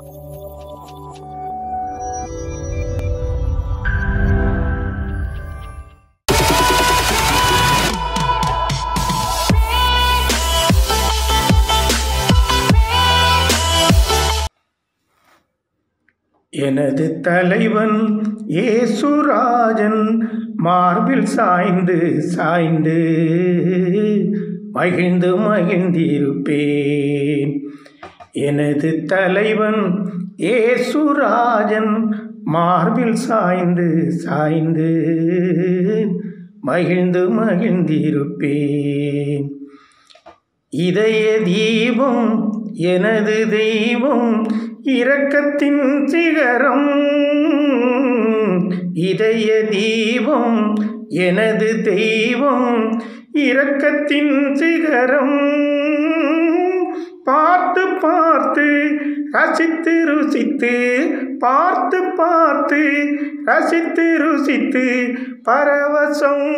எனது தலைவன் ஏசுராஜன் மார்பில் சாய்ந்து சாய்ந்து மகிழ்ந்து மகிழ்ந்திருப்பேன் எனது தலைவன் ஏசுராஜன் மார்பில் சாய்ந்து சாய்ந்து மகிழ்ந்து மகிழ்ந்திருப்பேன் இதய தீபம் எனது தெய்வம் இரக்கத்தின் சிகரம் இதய தீபம் எனது தெய்வம் இரக்கத்தின் சிகரம் பார்த்து பார்த்து ரசித்து ருசித்து பார்த்து பார்த்து ரசித்து ருசித்து பரவசம்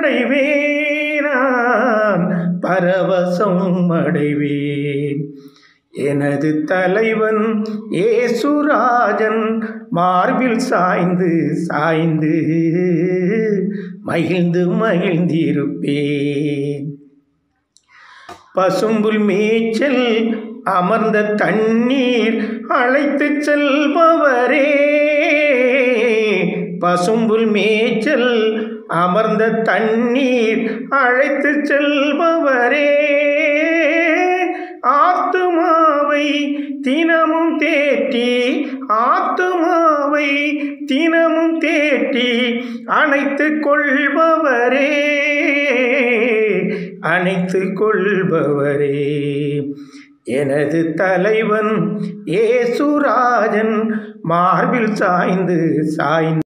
அடைவேனான் பரவசம் அடைவேன் எனது தலைவன் ஏசுராஜன் மார்பில் சாய்ந்து சாய்ந்து மகிழ்ந்து மகிழ்ந்திருப்பேன் பசும்புல் மேய்ச்சல் அமர்ந்த தண்ணீர் அழைத்து செல்பவரே பசும்புல் மேய்ச்சல் அமர்ந்த தண்ணீர் அழைத்து செல்பவரே ஆத்துமாவை தினமும் தேற்றி ஆத்துமாவை தினமும் தேற்றி அணைத்து கொள்பவரே அணைத்து கொள்பவரே எனது தலைவன் ஏசுராஜன் மார்பில் சாய்ந்து சாய்ந்து